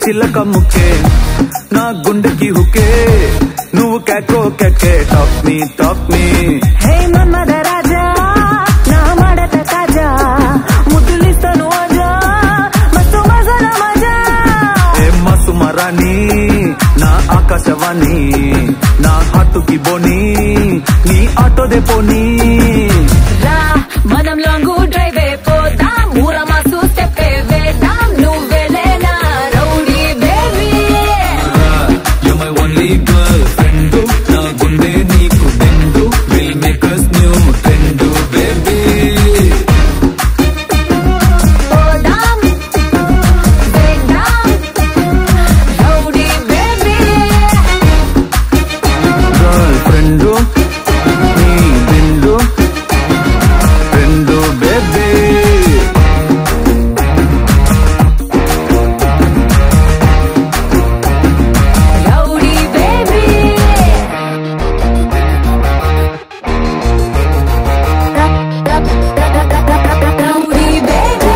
చిల్లక ముక్కే నా గుండెకి హుకే నువ్వు కేకో కేకే talk me talk me hey Manmadha Raja నా మడత తాజా ముద్దులిస్తాను అజా మస్తు మజాల మజా ఏ మసు మరాని నా ఆకాశవాణి నా హాటుకి బోని నీ ఆటో దే పోనీ రా మనం లాంగ్ డ్రైవ్ పోదాం ఊర మాసు స్టెప్ వేద్దాం నువ్వెలేనా rowdy baby You're my only girlfriend నా గుండె నీకు బెండు will make us new trend baby పోదాం వేద్దాం రౌడీ బేబీ girlfriend నీ bend bend baby rowdy baby rowdy baby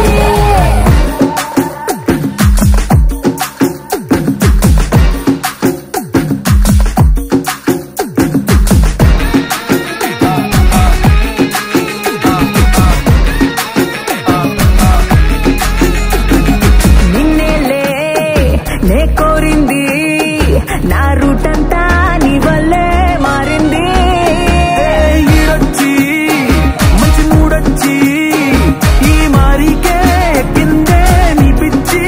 నిన్నేలే నే కోరింది నా రూట్ అంతా నీ వల్లే మారింది ఈడొచ్చి మంచి మూడొచ్చి ఈ మారికే కిందే నీ పిచ్చి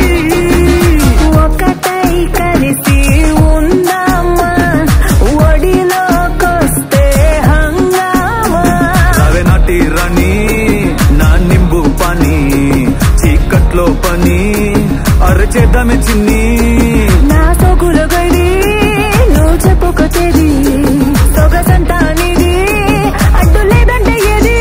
ఒకటై కలిసి ఉందామా ఒడిలోకొస్తే హంగామా అవే నాటి రాణి నా నింబు పని చీకట్లో పని అరచేద్దామే చిన్ని నా సోకుల గడి నువ్వు చెప్పుకొచ్చేది సొగసంతా నీది అడ్డు లేదంటే ఏది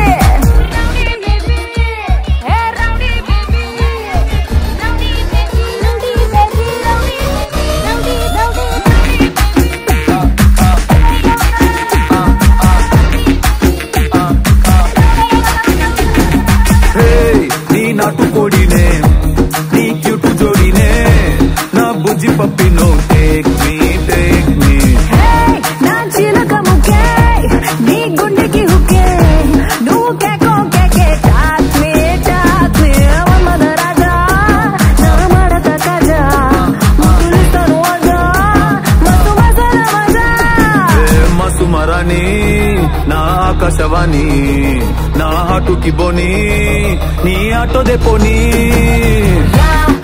హే నీ నాటు కోడినే నీ క్యూటు జోడినే నా బుజ్జి పప్పినో take me take me Hey, నా చిలక ముక్కే నీ గుండెకి హుక్కే నువ్వు కేకో కేకే talk me talk me Manmadha Raja నా మడత కాజా ముద్దులిస్తాను అజా మస్తు మసాలా మజా ఏ మసు మరాని నా ఆకాశవాణి నా హాటుకి బోని నీ ఆటో దే పోనీ రా